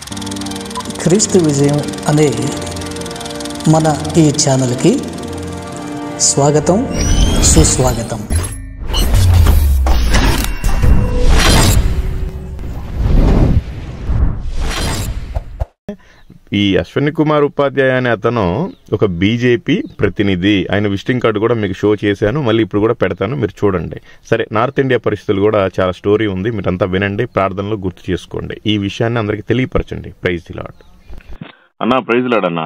క్రీస్తు విజయం అనే మన ఈ ఛానల్కి స్వాగతం సుస్వాగతం ఈ అశ్విని కుమార్ ఉపాధ్యాయ అనే అతను ఒక బీజేపీ ప్రతినిధి ఆయన విజిటింగ్ కార్డు కూడా మీకు షో చేశాను మళ్ళీ ఇప్పుడు కూడా పెడతాను మీరు చూడండి సరే నార్త్ ఇండియా పరిస్థితులు కూడా చాలా స్టోరీ ఉంది మీరంతా వినండి ప్రార్థనలో గుర్తు చేసుకోండి ఈ విషయాన్ని అందరికి తెలియపరచండి ప్రైజ్ ది లాడ్ అన్నా ప్రైజ్ లాడ్ అన్నా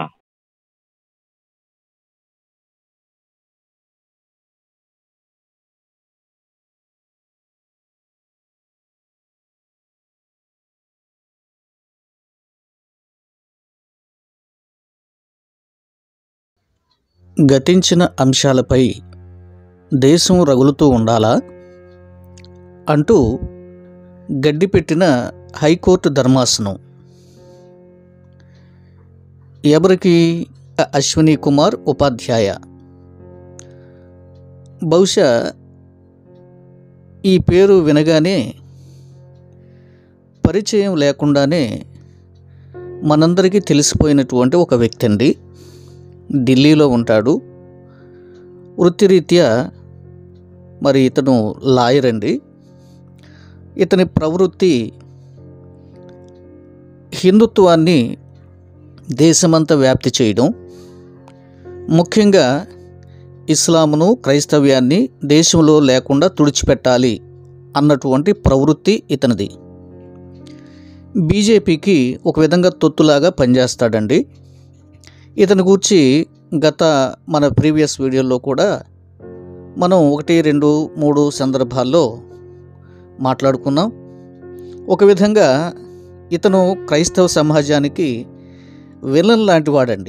గతించిన అంశాలపై దేశం రగులుతూ ఉండాలా అంటూ గడ్డిపెట్టిన హైకోర్టు ధర్మాసనం ఎవరికి అశ్విని కుమార్ ఉపాధ్యాయ బహుశా ఈ పేరు వినగానే పరిచయం లేకుండానే మనందరికీ తెలిసిపోయినటువంటి ఒక వ్యక్తి అండి ఢిల్లీలో ఉంటాడు వృత్తిరీత్యా మరి ఇతను లాయర్ అండి ఇతని ప్రవృత్తి హిందుత్వాన్ని దేశమంతా వ్యాప్తి చేయడం ముఖ్యంగా ఇస్లామును క్రైస్తవ్యాన్ని దేశంలో లేకుండా తుడిచిపెట్టాలి అన్నటువంటి ప్రవృత్తి ఇతనిది బీజేపీకి ఒక విధంగా తొత్తులాగా పనిచేస్తాడండి ఇతని గూర్చి గత మన ప్రీవియస్ వీడియోలో కూడా మనం ఒకటి రెండు మూడు సందర్భాల్లో మాట్లాడుకున్నాం ఒక విధంగా ఇతను క్రైస్తవ సమాజానికి విలన్ లాంటి వాడండి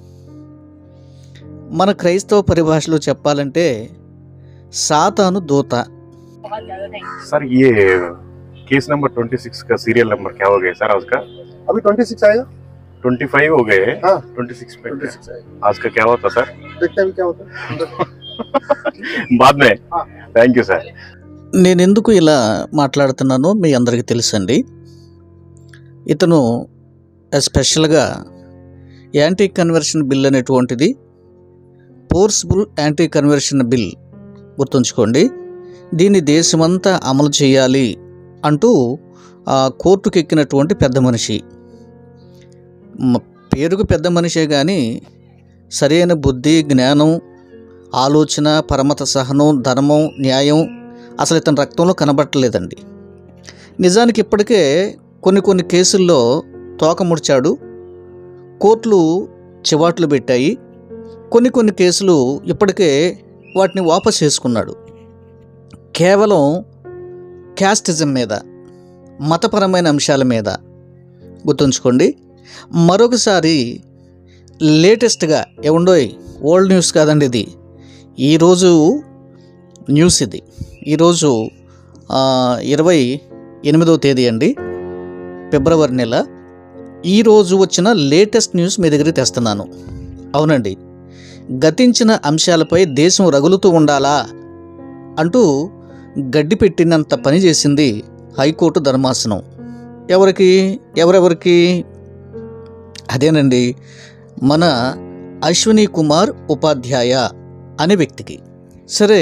మన క్రైస్తవ పరిభాషలో చెప్పాలంటే సాతాను దూత सर ये केस नंबर 26 का सीरियल नंबर क्या हो गया सर आज का अभी ट्वेंटी सिक्स आएगा 25 हो गए हाँ 26 पे ट्वेंटी सिक्स आएगा आज का क्या होता सर देखते हैं अभी क्या होता है बाद में हाँ। थैंक यू सर నేను ఎందుకు ఇలా మాట్లాడుతున్నానో మీ అందరికీ తెలుసండి ఇతను స్పెషల్గా యాంటీ కన్వర్షన్ బిల్ అనేటువంటిది ఫోర్స్బుల్ యాంటీ కన్వర్షన్ బిల్ గుర్తుంచుకోండి దీన్ని దేశమంతా అమలు చేయాలి అంటూ ఆ కోర్టుకు ఎక్కినటువంటి పెద్ద మనిషి మ- పేరుకు పెద్ద మనిషే కానీ సరైన బుద్ధి జ్ఞానం ఆలోచన పరమత సహనం ధర్మం న్యాయం అసలు ఇతని రక్తంలో కనబట్టలేదండి నిజానికి ఇప్పటికే కొన్ని కొన్ని కేసుల్లో తోక ముడిచాడు కోర్టులు చివాట్లు పెట్టాయి కొన్ని కొన్ని కేసులు ఇప్పటికే వాటిని వాపస్ చేసుకున్నాడు కేవలం క్యాస్టిజం మీద మతపరమైన అంశాల మీద గుర్తుంచుకోండి మరొకసారి లేటెస్ట్గా ఏముండోయ్ ఓల్డ్ న్యూస్ కాదండి ఇది ఈరోజు న్యూస్ ఇది ఈరోజు ఆ, ఇరవై ఎనిమిదవ తేదీ అండి ఫిబ్రవరి నెల ఈరోజు వచ్చిన లేటెస్ట్ న్యూస్ మీ దగ్గరికి తెస్తున్నాను అవునండి గతించిన అంశాలపై దేశం రగులుతూ ఉండాలా అంటూ గడ్డి పెట్టినంత పని చేసింది హైకోర్టు ధర్మాసనం ఎవరికి ఎవరెవరికి అదేనండి మన అశ్విని కుమార్ ఉపాధ్యాయ అనే వ్యక్తికి సరే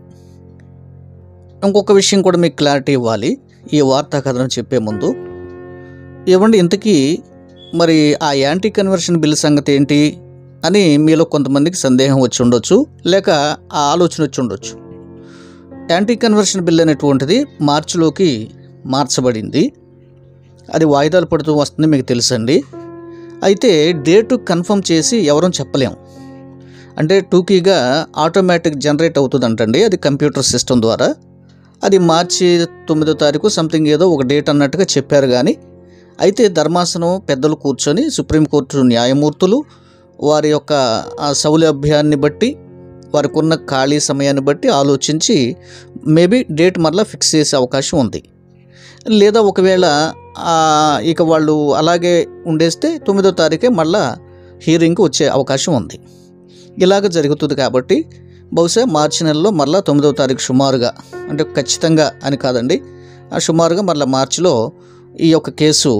ఇంకొక విషయం కూడా మీకు క్లారిటీ ఇవ్వాలి ఈ వార్తా కథనం చెప్పే ముందు ఇవ్వండి ఇంతకీ మరి ఆ యాంటీ కన్వర్షన్ బిల్ సంగతి ఏంటి అని మీలో కొంతమందికి సందేహం వచ్చి ఉండొచ్చు లేక ఆ ఆలోచన వచ్చి ఉండొచ్చు యాంటీ కన్వర్షన్ బిల్ అనేటువంటిది మార్చిలోకి మార్చబడింది అది వాయిదాలు పడుతూ వస్తుంది మీకు తెలుసండి అయితే డేటు కన్ఫర్మ్ చేసి ఎవరూ చెప్పలేం అంటే టూకీగా ఆటోమేటిక్ జనరేట్ అవుతుందంటండి అది కంప్యూటర్ సిస్టమ్ ద్వారా అది మార్చి తొమ్మిదో తారీఖు సంథింగ్ ఏదో ఒక డేట్ అన్నట్టుగా చెప్పారు కానీ అయితే ధర్మాసనం పెద్దలు కూర్చొని సుప్రీంకోర్టు న్యాయమూర్తులు వారి యొక్క ఆ సౌలభ్యాన్ని బట్టి వారికి ఉన్న ఖాళీ సమయాన్ని బట్టి ఆలోచించి మేబీ డేట్ మరలా ఫిక్స్ చేసే అవకాశం ఉంది లేదా ఒకవేళ ఆ, ఇక వాళ్ళు అలాగే ఉండేస్తే తొమ్మిదో తారీఖే మళ్ళా హీరింగ్కి వచ్చే అవకాశం ఉంది ఇలాగ జరుగుతుంది కాబట్టి బహుశా మార్చి నెలలో మరలా తొమ్మిదవ తారీఖు సుమారుగా అంటే ఖచ్చితంగా అని కాదండి ఆ సుమారుగా మరలా మార్చిలో ఈ యొక్క కేసు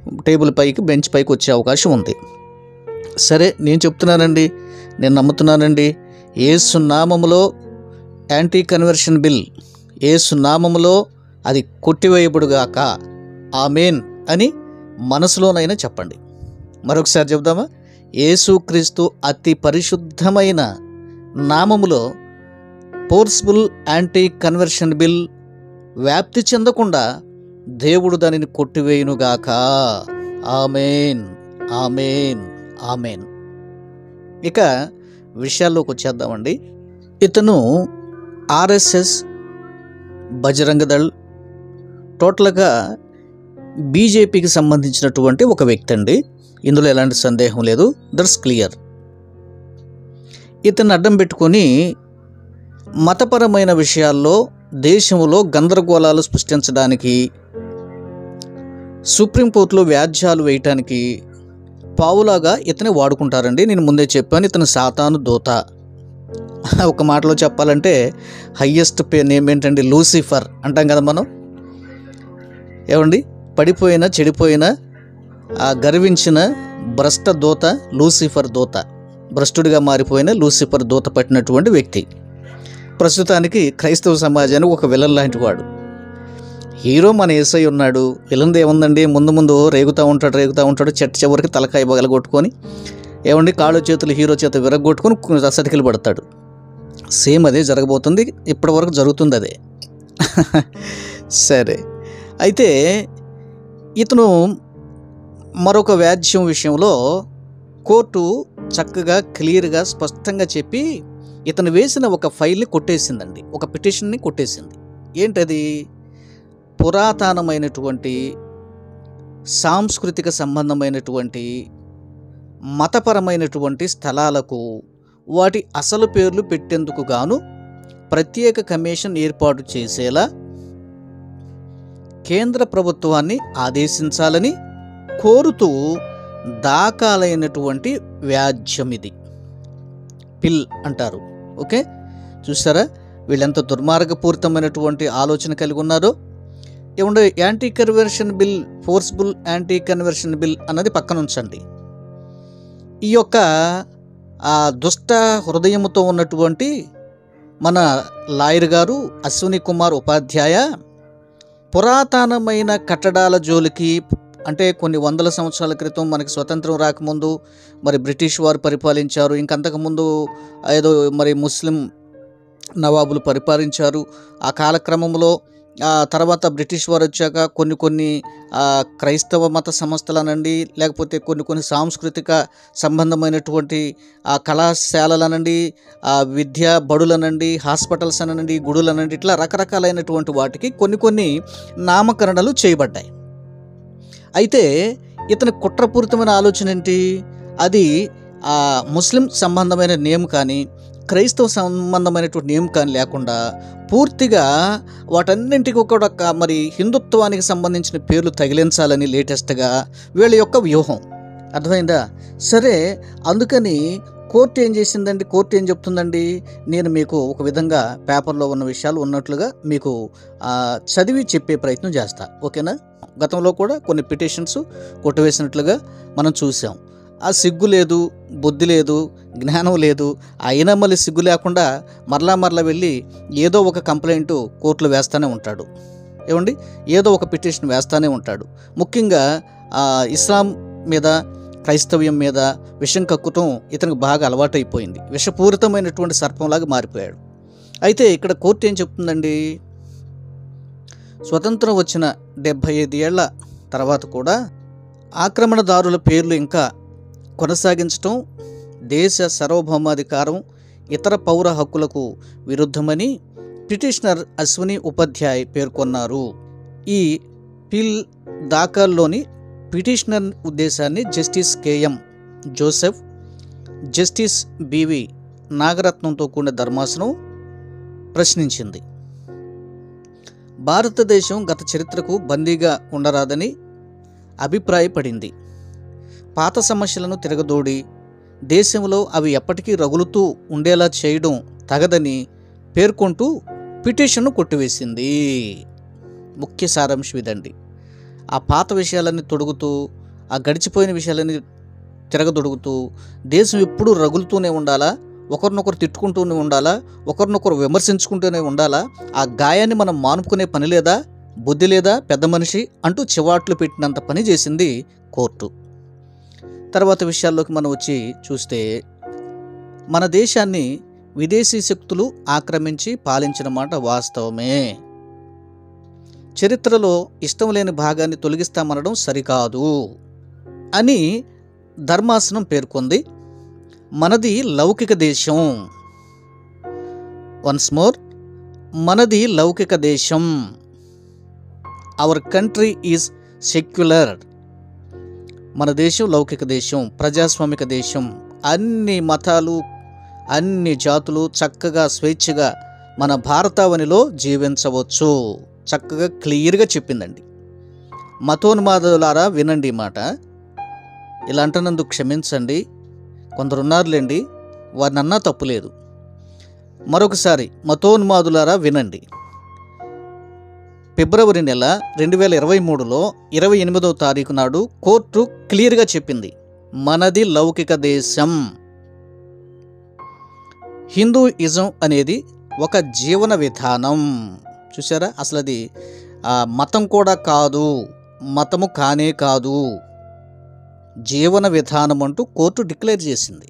టేబుల్ పైకి బెంచ్ పైకి వచ్చే అవకాశం ఉంది సరే నేను చెప్తున్నానండి నేను నమ్ముతున్నానండి ఏసు నామములో యాంటీ కన్వర్షన్ బిల్ ఏసు నామములో అది కొట్టివేయబడుగాక ఆమెన్ అని మనసులోనైనా చెప్పండి మరొకసారి చెప్దామా యేసుక్రీస్తు అతి పరిశుద్ధమైన నామములో ఫోర్స్బుల్ యాంటీ కన్వర్షన్ బిల్ వ్యాప్తి చెందకుండా దేవుడు దానిని కొట్టివేయునుగాక ఆమెన్ ఆమెన్ ఆమెన్ ఇక విషయాల్లోకి వచ్చేద్దామండి ఇతను ఆర్ఎస్ఎస్ బజరంగ దళ్ టోటల్గా బీజేపీకి సంబంధించినటువంటి ఒక వ్యక్తి అండి ఇందులో ఎలాంటి సందేహం లేదు దట్స్ క్లియర్ ఇతన్ని అడ్డం పెట్టుకొని మతపరమైన విషయాల్లో దేశంలో గందరగోళాలు సృష్టించడానికి సుప్రీంకోర్టులో వ్యాజ్యాలు వేయటానికి పావులాగా ఇతని వాడుకుంటారండి నేను ముందే చెప్పాను ఇతను సాతాను దోత ఒక మాటలో చెప్పాలంటే హయ్యెస్ట్ పే నేమ్ ఏంటండి లూసిఫర్ అంటాం కదా మనం ఏమండి పడిపోయిన చెడిపోయిన ఆ గర్వించిన భ్రష్ట దూత లూసిఫర్ దూత భ్రష్టుడిగా మారిపోయిన లూసిఫర్ దూత పట్టినటువంటి వ్యక్తి ప్రస్తుతానికి క్రైస్తవ సమాజానికి ఒక విలన్ లాంటి వాడు హీరో మన ఏసై ఉన్నాడు విలన్ది ఏముందండి ముందు ముందు రేగుతూ ఉంటాడు రేగుతూ ఉంటాడు చెట్టు చివరికి తలకాయ బగలగొట్టుకొని ఏమండి కాళ్ళు చేతులు హీరో చేత విరగొట్టుకొని రసటికలు పడతాడు సేమ్ అదే జరగబోతుంది ఇప్పటివరకు జరుగుతుంది అదే సరే అయితే ఇతను మరొక వ్యాజ్యం విషయంలో కోర్టు చక్కగా క్లియర్గా స్పష్టంగా చెప్పి ఇతను వేసిన ఒక ఫైల్ని కొట్టేసిందండి ఒక పిటిషన్ని కొట్టేసింది ఏంటది పురాతనమైనటువంటి సాంస్కృతిక సంబంధమైనటువంటి మతపరమైనటువంటి స్థలాలకు వాటి అసలు పేర్లు పెట్టేందుకు గాను ప్రత్యేక కమిషన్ ఏర్పాటు చేసేలా కేంద్ర ప్రభుత్వాన్ని ఆదేశించాలని కోరుతూ దాఖలైనటువంటి వ్యాజ్యం ఇది పిల్ అంటారు ఓకే చూసారా వీళ్ళెంత దుర్మార్గపూరితమైనటువంటి ఆలోచన కలిగి ఉన్నారో ఏమంటే anti conversion bill forcible anti conversion bill అన్నది పక్కన ఉంచండి ఈ యొక్క ఆ దుష్ట హృదయముతో ఉన్నటువంటి మన లాయర్ గారు అశ్విని కుమార్ ఉపాధ్యాయ పురాతనమైన కట్టడాల జోలికి అంటే కొన్ని వందల సంవత్సరాల క్రితం మనకి స్వతంత్రం రాకముందు మరి బ్రిటిష్ వారు పరిపాలించారు ఇంకంతకుముందు ఏదో మరి ముస్లిం నవాబులు పరిపాలించారు ఆ కాలక్రమంలో ఆ తర్వాత బ్రిటిష్ వారు వచ్చాక కొన్ని కొన్ని ఆ, క్రైస్తవ మత సంస్థలనండి లేకపోతే కొన్ని కొన్ని సాంస్కృతిక సంబంధమైనటువంటి ఆ కళాశాలలనండి ఆ విద్యా బడులనండి హాస్పిటల్స్ అనండి గుడులనండి ఇట్లా రకరకాలైనటువంటి వాటికి కొన్ని కొన్ని నామకరణలు చేయబడ్డాయి అయితే ఇతని కుట్రపూరితమైన ఆలోచన ఏంటి అది ఆ ముస్లిం సంబంధమైన నేమ్ కానీ క్రైస్తవ సంబంధమైనటువంటి నేమ్ కానీ లేకుండా పూర్తిగా వాటన్నింటికి కూడా ఒక మరి హిందుత్వానికి సంబంధించిన పేర్లు తగిలించాలని లేటెస్ట్గా వీళ్ళ యొక్క వ్యూహం అర్థమైందా సరే అందుకని కోర్టు ఏం చేసిందండి కోర్టు ఏం చెప్తుందండి నేను మీకు ఒక విధంగా పేపర్లో ఉన్న విషయాలు ఉన్నట్లుగా మీకు ఆ, చదివి చెప్పే ప్రయత్నం చేస్తా ఓకేనా గతంలో కూడా కొన్ని పిటిషన్స్ కొట్టివేసినట్లుగా మనం చూసాం ఆ సిగ్గు లేదు బుద్ధి లేదు జ్ఞానం లేదు అయినా మళ్ళీ సిగ్గు లేకుండా మరలా మరలా వెళ్ళి ఏదో ఒక కంప్లైంట్ కోర్టులో వేస్తూనే ఉంటాడు ఏమండి ఏదో ఒక పిటిషన్ వేస్తూనే ఉంటాడు ముఖ్యంగా ఆ, ఇస్లాం మీద క్రైస్తవ్యం మీద విషం కక్కుతం ఇతనికి బాగా అలవాటైపోయింది విషపూరితమైనటువంటి సర్పంలాగా మారిపోయాడు అయితే ఇక్కడ కోర్టు ఏం చెప్తుందండి స్వతంత్రం వచ్చిన డెబ్భై ఐదు ఏళ్ల తర్వాత కూడా ఆక్రమణదారుల పేర్లు ఇంకా కొనసాగించటం దేశ సార్వభౌమాధికారం ఇతర పౌర హక్కులకు విరుద్ధమని పిటిషనర్ అశ్విని ఉపాధ్యాయ్ పేర్కొన్నారు ఈ పిల్ దాఖల్లోని పిటిషనర్ ఉద్దేశాన్ని justice KM Joseph justice BV నాగరత్నంతో కూడిన ధర్మాసనం ప్రశ్నించింది భారతదేశం గత చరిత్రకు బందీగా ఉండరాదని అభిప్రాయపడింది పాత సమస్యలను తిరగదోడి దేశంలో అవి ఎప్పటికీ రగులుతూ ఉండేలా చేయడం తగదని పేర్కొంటూ పిటిషన్ను కొట్టివేసింది ముఖ్య సారాంశం ఇదండి ఆ పాత విషయాలన్నీ తొడుగుతూ ఆ గడిచిపోయిన విషయాలన్నీ తిరగదొడుగుతూ దేశం ఎప్పుడూ రగులుతూనే ఉండాలా ఒకరినొకరు తిట్టుకుంటూనే ఉండాలా ఒకరినొకరు విమర్శించుకుంటూనే ఉండాలా ఆ గాయాన్ని మనం మానుకునే పని లేదా బుద్ధి లేదా పెద్ద మనిషి అంటూ చివాట్లు పెట్టినంత పని చేసింది కోర్టు తర్వాత విషయాల్లోకి మనం వచ్చి చూస్తే మన దేశాన్ని విదేశీ శక్తులు ఆక్రమించి పాలించిన మాట వాస్తవమే చరిత్రలో ఇష్టం లేని భాగాన్ని తొలగిస్తామనడం సరికాదు అని ధర్మాసనం పేర్కొంది మనది లౌకిక దేశం వన్స్ మోర్ మనది లౌకిక దేశం అవర్ కంట్రీ ఈజ్ సెక్యులర్ మన దేశం లౌకిక దేశం ప్రజాస్వామిక దేశం అన్ని మతాలు అన్ని జాతులు చక్కగా స్వేచ్ఛగా మన భారతావనిలో జీవించవచ్చు చక్కగా క్లియర్గా చెప్పిందండి మతోన్మాదులారా వినండి ఈ మాట ఇలా అంటున్నందుకు క్షమించండి కొందరున్నారులేండి వారినన్నా తప్పులేదు మరొకసారి మతోన్మాదులారా వినండి ఫిబ్రవరి నెల రెండు వేల ఇరవై మూడులో ఇరవై ఎనిమిదవ తారీఖు నాడు కోర్టు క్లియర్గా చెప్పింది మనది లౌకిక దేశం హిందూయిజం అనేది ఒక జీవన విధానం చూసారా అసలు అది ఆ, మతం కూడా కాదు మతము కానే కాదు జీవన విధానం అంటూ కోర్టు డిక్లేర్ చేసింది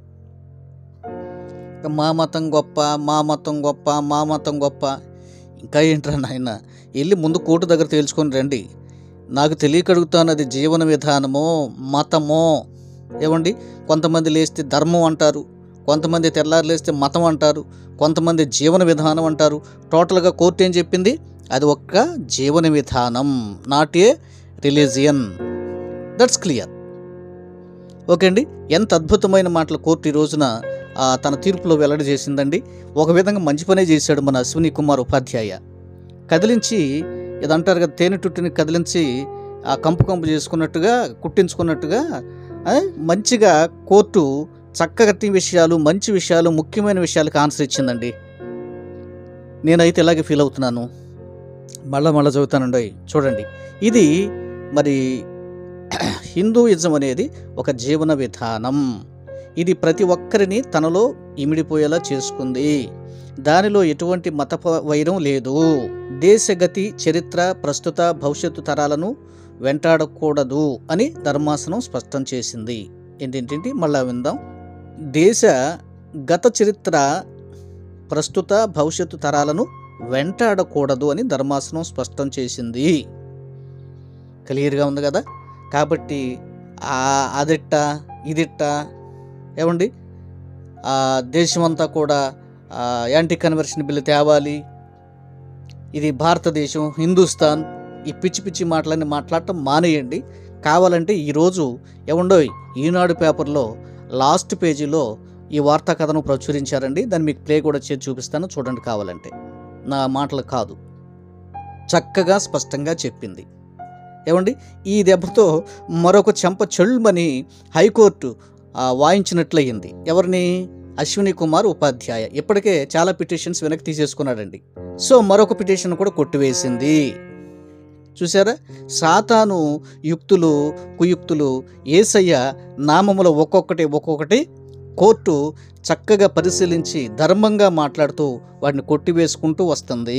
ఇక మా మతం గొప్ప మా మతం గొప్ప మా మతం గొప్ప ఇంకా ఏంట్రా నాయన వెళ్ళి ముందు కోర్టు దగ్గర తేల్చుకొని రండి నాకు తెలియక అడుగుతాను అది జీవన విధానమో మతమో ఏమండి కొంతమంది లేస్తే ధర్మం అంటారు కొంతమంది తెల్లారు లేస్తే మతం అంటారు కొంతమంది జీవన విధానం అంటారు టోటల్గా కోర్టు ఏం చెప్పింది అది ఒక్క జీవన విధానం not a religion that's clear okay అండి ఎంత అద్భుతమైన మాటలు కోర్టు ఈ రోజున ఆ, తన తీర్పులో వెల్లడి చేసిందండి ఒక విధంగా మంచి పనే చేశాడు మన అశ్విని కుమార్ ఉపాధ్యాయ కదిలించి ఇది అంటారు కదా తేనె టుట్టిని కదిలించి ఆ కంపు కంపు చేసుకున్నట్టుగా కుట్టించుకున్నట్టుగా ఆ, మంచిగా కోర్టు చక్కగతి విషయాలు మంచి విషయాలు ముఖ్యమైన విషయాలకు ఆన్సర్ ఇచ్చిందండి నేనైతే ఇలాగే ఫీల్ అవుతున్నాను మళ్ళా మళ్ళా చదువుతానండి చూడండి ఇది మరి హిందూయిజం అనేది ఒక జీవన విధానం ఇది ప్రతి ఒక్కరిని తనలో ఇమిడిపోయేలా చేసుకుంది దానిలో ఎటువంటి మత వైరం లేదు దేశగతి చరిత్ర ప్రస్తుత భవిష్యత్తు తరాలను వెంటాడకూడదు అని ధర్మాసనం స్పష్టం చేసింది ఏంటేంటి మళ్ళా విందాం దేశ గత చరిత్ర ప్రస్తుత భవిష్యత్తు తరాలను వెంటాడకూడదు అని ధర్మాసనం స్పష్టం చేసింది క్లియర్గా ఉంది కదా కాబట్టి ఆ అదిట్ట ఇదిట్ట ఏమండి ఆ దేశమంతా కూడా ఆ, యాంటీ కన్వర్షన్ బిల్లు తేవాలి ఇది భారతదేశం హిందుస్థాన్ ఈ పిచ్చి పిచ్చి మాటలన్నీ మాట్లాడటం మానేయండి కావాలంటే ఈరోజు ఏమండో ఈనాడు పేపర్లో లాస్ట్ పేజీలో ఈ వార్తా కథను ప్రచురించారండి దాన్ని మీకు ప్లే కూడా చేసి చూపిస్తాను చూడండి కావాలంటే నా మాటలు కాదు చక్కగా స్పష్టంగా చెప్పింది ఏమండి ఈ దెబ్బతో మరొక చెంప చెల్మని హైకోర్టు ఆ, వాయించినట్లయింది ఎవరిని అశ్విని కుమార్ ఉపాధ్యాయ ఇప్పటికే చాలా పిటిషన్స్ వెనక్కి తీసేసుకున్నాడండి సో మరొక పిటిషన్ కూడా కొట్టివేసింది చూసారా సాతాను యుక్తులు కుయుక్తులు ఏసయ్య నామముల ఒక్కొక్కటి ఒక్కొక్కటి కోర్టు చక్కగా పరిశీలించి ధర్మంగా మాట్లాడుతూ వాటిని కొట్టివేసుకుంటూ వస్తుంది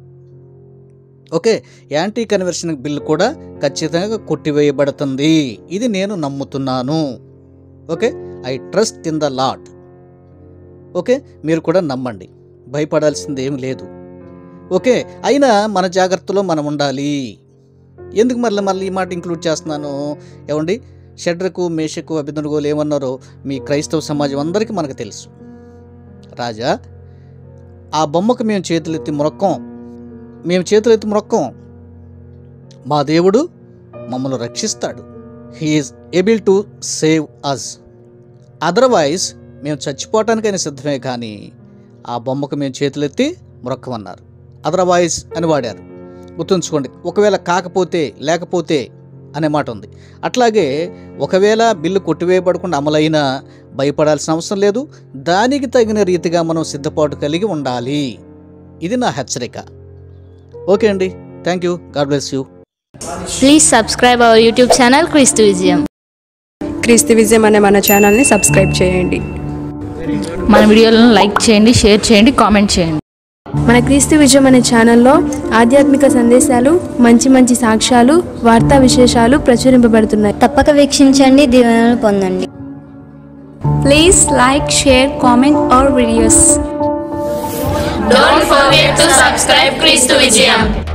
ఓకే యాంటీ కన్వర్షన్ బిల్ కూడా ఖచ్చితంగా కొట్టివేయబడుతుంది ఇది నేను నమ్ముతున్నాను okay I trust in the Lord okay మీరు కూడా నమ్మండి భయపడాల్సింది ఏం లేదు ఓకే అయినా మన జాగ్రత్తలో మనం ఉండాలి ఎందుకు మళ్ళీ మళ్ళీ ఈ మాట ఇంక్లూడ్ చేస్తున్నాను ఏమండి షడ్రకు మేషకు అభినందనగోలు ఏమన్నారో మీ క్రైస్తవ సమాజం అందరికీ మనకు తెలుసు రాజా ఆ బొమ్మకు మేము చేతులెత్తి మొరక్కం మేము చేతులెత్తి మొరక్కం మా దేవుడు మమ్మల్ని రక్షిస్తాడు he is able to save us otherwise మేము చచ్చిపోవటానికైనా సిద్ధమే కానీ ఆ బొమ్మకు మేము చేతులెత్తి మొరక్కమన్నారు అదర్వైజ్ అని వాడారు గుర్తుంచుకోండి ఒకవేళ కాకపోతే లేకపోతే అనే మాట ఉంది అట్లాగే ఒకవేళ బిల్లు కొట్టివేయబడకుండా అమలైనా భయపడాల్సిన అవసరం లేదు దానికి తగిన రీతిగా మనం సిద్ధపాటు కలిగి ఉండాలి ఇది నా హెచ్చరిక ఓకే అండి thank you God bless you Please subscribe our YouTube channel Christu Vizium. క్రీస్తు విజయం అనే మన ఛానల్ని సబ్స్క్రైబ్ చేయండి మన వీడియోలను లైక్ చేయండి షేర్ చేయండి కామెంట్ చేయండి మన క్రీస్తు విజయం అనే ఛానల్లో ఆధ్యాత్మిక సందేశాలు మంచి మంచి సాక్ష్యాలు వార్తా విశేషాలు ప్రచురింపబడుతున్నాయి తప్పక వీక్షించండి దీవెనలు పొందండి Please like, share, comment our videos. Don't forget to subscribe Christu Vizium.